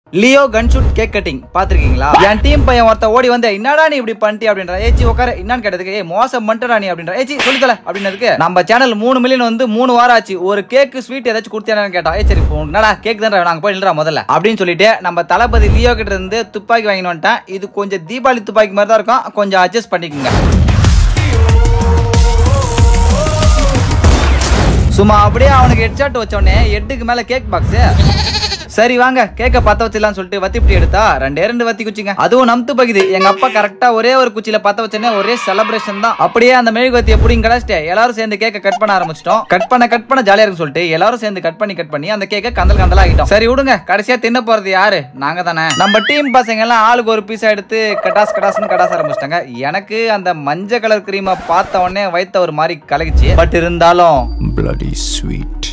Leo கன்ஷூட் cake cutting பாத்திருக்கீங்களா என் team பையன் ஒருத்த ஓடி வந்து என்னடா நீ இப்படி பண்ணிட்டி அப்படின்ற ஏச்சி உட்கார என்னன்னு கேட்டதுக்கு ஏய் மோசம் பண்ணிட்டடா நீ அப்படின்ற ஏச்சி சொல்லித்தல அப்படின்னதுக்கு நம்ம சேனல் மூணு மில்லியன் வந்து மூணு வாரம் ஆச்சு ஒரு கேக்கு ஸ்வீட் ஏதாச்சும் கொடுத்தியானு கேட்டா ஏய் சரி இப்போ என்னடா கேக் தான் நாங்க போய் நில்றா முதல்ல அப்படின்னு சொல்லிட்டு நம்ம தளபதி லியோ கிட்ட இருந்து துப்பாக்கி வாங்கிட்டு வந்துட்டேன் இது கொஞ்சம் தீபாவளி துப்பாக்கி மாதிரி தான் இருக்கும் கொஞ்சம் அட்ஜஸ்ட் பண்ணிக்கோங்க சும்மா அப்படியே அவனுக்கு ஹெட்ஷாட் வச்சோடனே எட்டுக்கு மேல கேக் பாக்ஸ் சரி வாங்க கேக்க பத்த வச்சிடலாம் சொல்லிட்டு வத்தி பிடி எடுத்தா ரெண்டே ரெண்டு வத்தி குச்சிங்க அதுவும் நம்து பகுதி எங்க அப்பா கரெக்டா ஒரே ஒரு குச்சியில பத்த வச்சோடனே ஒரே செலிப்ரேஷன் தான் அப்படியே அந்த மெழுகுவத்தி எப்படின்னு கலாச்சிட்டு எல்லாரும் சேர்ந்து கேக்க கட் பண்ண ஆரம்பிச்சிட்டோம் கட் பண்ண கட் பண்ண ஜாலியா இருக்குன்னு சொல்லிட்டு எல்லாரும் சேர்ந்து கட் பண்ணி கட் பண்ணி அந்த கேக்க கந்தல் கந்தலா ஆகிட்டோம் சரி விடுங்க கடைசியா தின்ன போறது யாரு நாங்க தானே நம்ம டீம் பசங்க எல்லாம் ஆளுக்கு ஒரு பீஸா எடுத்து கட்டாஸ் கட்டாஸ்னு கட்டாஸ் ஆரம்பிச்சிட்டாங்க எனக்கு அந்த மஞ்சள் கலர் கிரீமை பார்த்த உடனே வைத்த ஒரு மாதிரி கலகிச்சு பட் இருந்தாலும் bloody sweet.